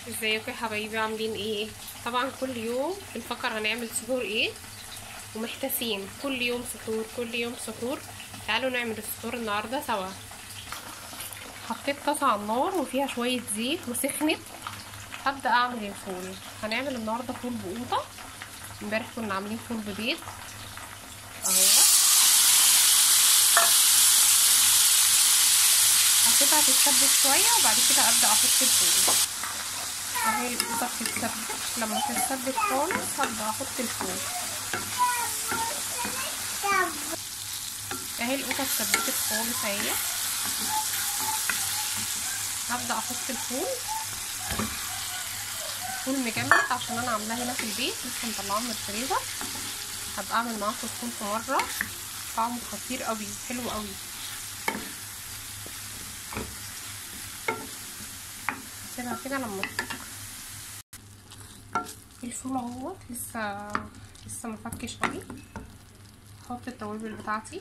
ازيكم يا حبايبي عاملين ايه طبعا كل يوم بنفكر هنعمل سحور ايه ومحتاسين كل يوم سحور كل يوم سحور تعالوا نعمل السحور النهارده سوا حطيت طاسه على النار وفيها شويه زيت وسخنت هبدا اعمل الفول هنعمل النهارده فول بقوطه امبارح كنا عاملين فول ببيض اهو هسيبها تتسبك شويه وبعد كده ابدا احط الفول اهي القوطه بتتسبك لما تتسبك خالص هبدا احط الفول اهي القوطه اتسبكت خالص اهي هبدا احط الفول الفول مجمد عشان انا عاملاه هنا في البيت لسه مطلعاه من الفريزر هبقى اعمل معاه فول في مره طعمه خطير قوي حلو قوي هسيبها كده لما الفول اهوت لسه لسه مفكش قوي احط التوابل بتاعتي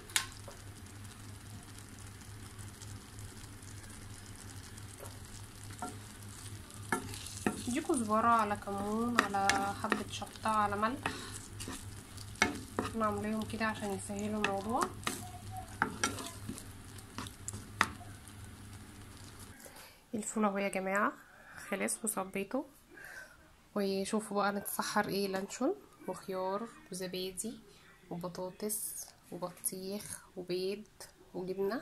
دي كزبرة على كمون على حبة شطة على ملح انا عاملاهم كده عشان يسهلوا الموضوع الفول اهو يا جماعة خلاص وصبيته وشوفوا بقى نتسحر ايه لانشون وخيار وزبادي وبطاطس وبطيخ وبيض وجبنة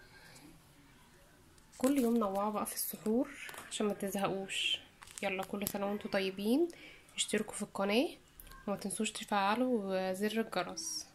كل يوم نوعوا بقى في السحور عشان ما تزهقوش يلا كل سنة وانتم طيبين اشتركوا في القناة وما تنسوش تفعلوا زر الجرس